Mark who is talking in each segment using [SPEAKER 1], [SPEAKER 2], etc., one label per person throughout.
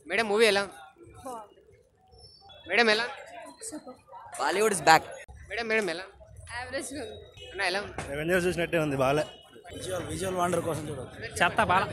[SPEAKER 1] Madam movie ఎలా ఉంది? Madam ఎలా ఉంది?
[SPEAKER 2] Bollywood is back
[SPEAKER 1] madam madam ఎలా ఉంది?
[SPEAKER 3] యావరేజ్ ఉంది
[SPEAKER 1] అన్న ఎలా ఉంది?
[SPEAKER 4] రెవెన్యూ చూసినట్టే ఉంది బాగాలే
[SPEAKER 5] విజువల్ విజువల్ వండర్ కోసం చూడదు
[SPEAKER 6] చెత్త బాల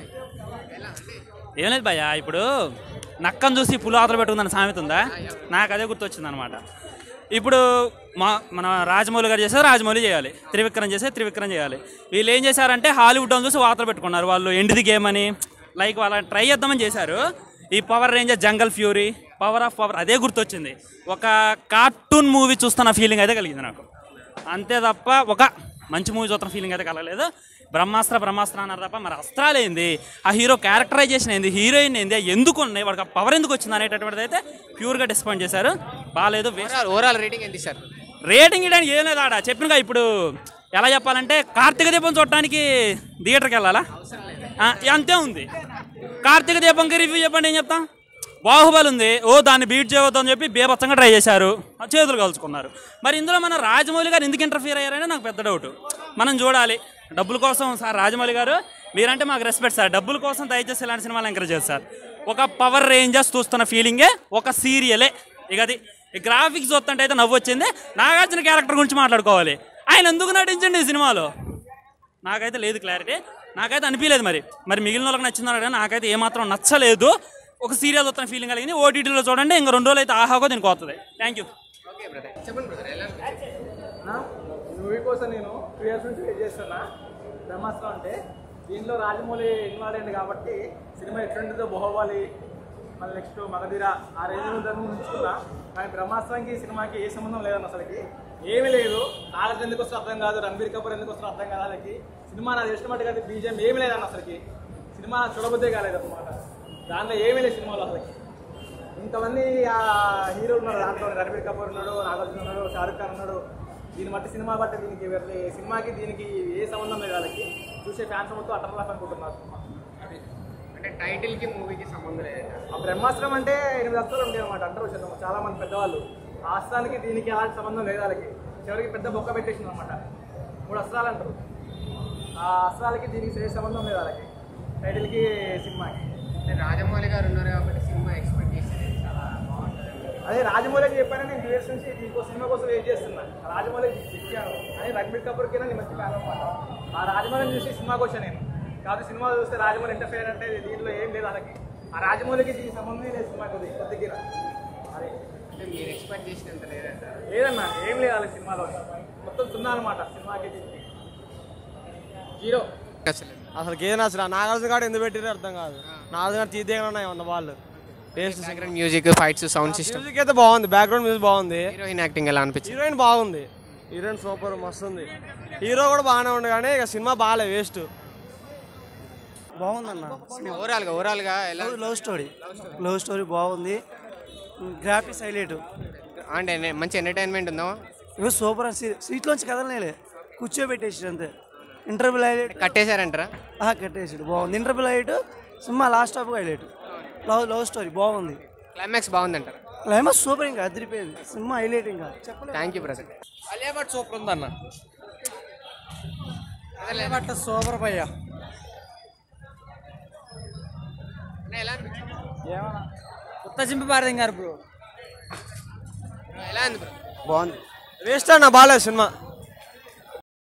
[SPEAKER 6] ఏం లేదు భయ్య ఇప్పుడు నక్కను చూసి పులి ఆతలు పెట్టుకుందని సామెత ఉందా నాకు అదే గుర్తొచ్చింది అనమాట ఇప్పుడు మా మన రాజమౌళి గారు చేస్తే రాజమౌళి చేయాలి త్రివిక్రమ్ చేస్తే త్రివిక్రమ్ చేయాలి వీళ్ళు ఏం చేశారంటే హాలీవుడ్ అని చూసి వాతలు పెట్టుకున్నారు వాళ్ళు ఎండిది గేమ్ అని లైక్ వాళ్ళ ట్రై చేద్దామని చేశారు ఈ Power Ranger Jungle Fury power of power అదే గుర్తొచ్చింది ఒక కార్టూన్ మూవీ చూస్తున్న ఫీలింగ్ అయితే కలిగింది నాకు అంతే తప్ప ఒక మంచి మూవీ చూస్తున్న ఫీలింగ్ అయితే కలగలేదు బ్రహ్మాస్త్ర బ్రహ్మాస్త్ర అన్నారు తప్ప మరి అస్త్రాలు ఏంది ఆ హీరో క్యారెక్టరైజేషన్ ఏంది హీరోయిన్ ఏంది ఎందుకు ఉన్నాయి వాడికి పవర్ ఎందుకు వచ్చింది అనేటటువంటిది అయితే ప్యూర్గా డిస్పాయింట్ చేశారు బాగాలేదు వేస్ట్
[SPEAKER 1] ఓవరాల్ ఓవరాల్ రేటింగ్ ఎంత ఇస్తారు
[SPEAKER 6] రేటింగ్ ఇవ్వడానికి ఏం లేదు ఆడ చెప్పినగా ఇప్పుడు ఎలా చెప్పాలంటే కార్తీక దీపం చూడటానికి థియేటర్కి వెళ్ళాలా ఆ, అంతే ఉంది కార్తీక దీపంకి రివ్యూ చెప్పండి ఏం చెప్తాం బాహుబలి ఉంది ఓ దాన్ని బీట్ చేయవద్దు అని చెప్పి బేబత్సంగా ట్రై చేశారు ఆ చేతులు కలుసుకున్నారు మరి ఇందులో మన రాజమౌళి గారు ఎందుకు ఇంటర్ఫియర్ అయ్యారని నాకు పెద్ద డౌట్ మనం చూడాలి డబ్బుల కోసం సార్ రాజమౌళి గారు మీరంటే మాకు రెస్పెక్ట్ సార్ డబ్బుల కోసం దయచేసి ఇలాంటి సినిమాలు ఎంకరేజ్ చేస్తారు సార్ ఒక పవర్ రేంజర్స్ చూస్తున్న ఫీలింగే ఒక సీరియలే ఇక అది ఈ గ్రాఫిక్స్ చూస్తుంటే అయితే నవ్వు వచ్చింది నాగార్జున క్యారెక్టర్ గురించి మాట్లాడుకోవాలి ఆయన ఎందుకు నటించండి ఈ సినిమాలో నాకైతే లేదు క్లారిటీ నాకైతే అనిపించలేదు మరి మరి మిగిలిన వాళ్ళకి నచ్చిందో కానీ నాకైతే ఏమాత్రం నచ్చలేదు ఒక సీరియల్ వస్తున్న ఫీలింగ్ కలిగింది ఓటీటీలో చూడండి ఇంకా రెండు రోజులు అయితే ఆహాగో దీనికి వస్తుంది థ్యాంక్ యూ
[SPEAKER 1] ఓకే బ్రదర్ చెప్పండి బ్రదర్ ఎలా అనిపించింది
[SPEAKER 5] మూవీ కోసం నేను టూ ఇయర్స్ నుంచి వెయిట్ చేస్తున్నా బ్రహ్మాస్త్రం అంటే దీంట్లో రాజమౌళి ఇన్వాల్వ్ అయింది కాబట్టి సినిమా ఎట్లుంటుందో బాహుబలి మళ్ళీ నెక్స్ట్ మగధీర ఆ రేంజ్ దాన్ని ఉంచుకున్నా కానీ బ్రహ్మాస్త్రానికి ఈ సినిమాకి ఏ సంబంధం లేదన్న అసలుకి ఏమీ లేదు నాగార్జున ఎందుకు వస్తుందో అర్థం కాదు రణబీర్ కపూర్ ఎందుకు వస్తుందో అర్థం కాదు వాళ్ళకి సినిమా నాకు ఇష్టం మట్టుగా బీజం ఏమీ లేదన్న అసలుకి సినిమా నాకు చూడబుద్దే కాలేదు అనమాట దాంట్లో ఏమీ లేదు సినిమాలో అసలుకి ఇంతమంది ఆ హీరోలు ఉన్నారు దాంట్లో రణబీర్ కపూర్ ఉన్నాడు నాగార్జున ఉన్నాడు షారుఖ్ ఖాన్ ఉన్నాడు దీన్ని బట్టి సినిమా బట్టి దీనికి వేరే సినిమాకి దీనికి ఏ సంబంధం లేదు వాళ్ళకి చూసే ఫ్యాన్స్ మొత్తం అట్టర్లాఫ్ అనుకుంటున్నారు సినిమా
[SPEAKER 1] అంటే టైటిల్ కి మూవీకి సంబంధం లేదు
[SPEAKER 5] ఆ బ్రహ్మాస్త్రం అంటే ఎనిమిది అస్త్రాలు ఉంటాయి అనమాట అంటారు వచ్చారు చాలా మంది పెద్దవాళ్ళు ఆ అస్త్రాలకి దీనికి ఎలాంటి సంబంధం లేదు వాళ్ళకి చివరికి పెద్ద బొక్క పెట్టేసింది అనమాట మూడు అస్త్రాలు అంటారు ఆ అస్త్రాలకి దీనికి ఏ సంబంధం లేదు వాళ్ళకి టైటిల్కి సినిమాకి
[SPEAKER 1] అంటే రాజమౌళి గారు ఉన్నారు కాబట్టి సినిమా ఎక్స్పెక్ట్ చేసేది చాలా బాగుంటుంది
[SPEAKER 5] అదే రాజమౌళికి చెప్పాను నేను టూ ఇయర్స్ నుంచి దీనికో సినిమా కోసం వెయిట్ చేస్తున్నా రాజమౌళి చెప్పాను అని రణబీర్ కపూర్ కింద నేను మంచి ఫ్యాన్ అనమాట ఆ రాజమౌళిని చూసి సినిమాకి వచ్చాను నేను కాబట్టి సినిమా చూస్తే రాజమౌళి ఇంటర్ఫేర్ అంటే దీంట్లో ఏం లేదు వాళ్ళకి ఆ రాజమౌళికి దీనికి సంబంధం లేదు సినిమాకి ఉంది కొద్దిగా అదే
[SPEAKER 1] అంటే మీరు ఎక్స్పెక్ట్ చేసినంత లేదంటారు
[SPEAKER 5] లేదన్నా ఏం లేదు వాళ్ళకి సినిమాలో మొత్తం సున్నా అనమాట సినిమాకి దీనికి జీరో
[SPEAKER 1] అసలు
[SPEAKER 2] అసలు ఏదైనా అసలు నాగార్జున గారు ఎందుకు పెట్టారో అర్థం కాదు నాగార్జున గారు తీద్దేగా ఉన్న వాళ్ళు taste
[SPEAKER 1] background music fights sound system
[SPEAKER 2] music అయితే బాగుంది బ్యాక్గ్రౌండ్ మ్యూజిక్ బాగుంది
[SPEAKER 1] హీరోయిన్ యాక్టింగ్ ఎలా అనిపించింది
[SPEAKER 2] హీరోయిన్ బాగుంది హీరోయిన్ సూపర్ మస్తు ఉంది హీరో కూడా బాగానే ఉంది కానీ ఇక సినిమా బాగాలే వేస్ట్
[SPEAKER 7] బాగుందన్న
[SPEAKER 1] ఓవరాల్ గా ఓవరాల్ గా ఎలా
[SPEAKER 7] లవ్ స్టోరీ లవ్ స్టోరీ బాగుంది గ్రాఫిక్స్ హైలైట్
[SPEAKER 1] అంటే నే- మంచి ఎంటర్టైన్మెంట్ ఉందా
[SPEAKER 7] ఇగో సూపర్ సీట్లోంచి కదలనేలే కూర్చోబెట్టేసి అంతే ఇంటర్వ్యూల్ హైలైట్
[SPEAKER 1] కట్టేశారంటారా
[SPEAKER 7] కట్టేసాడు బాగుంది interval highlight cinema last half highlight love love story బాగుంది
[SPEAKER 1] క్లైమాక్స్ బాగుందంటారా
[SPEAKER 7] క్లైమాక్స్ సూపర్ ఇంకా అదిరిపోయింది సినిమా హైలైట్ ఇంకా చెప్పలేదు
[SPEAKER 1] thank you brother
[SPEAKER 2] Aliabad super ఉందన్న
[SPEAKER 7] బట్ సూపర్ భయ్యా
[SPEAKER 1] ఎలా అనిపించింది
[SPEAKER 7] కొత్త చింపి పారదింగారు బ్రో
[SPEAKER 1] ఎలా ఉంది బ్రో
[SPEAKER 2] బాగుంది వేస్ట్ అన్న బాగాలేదు సినిమా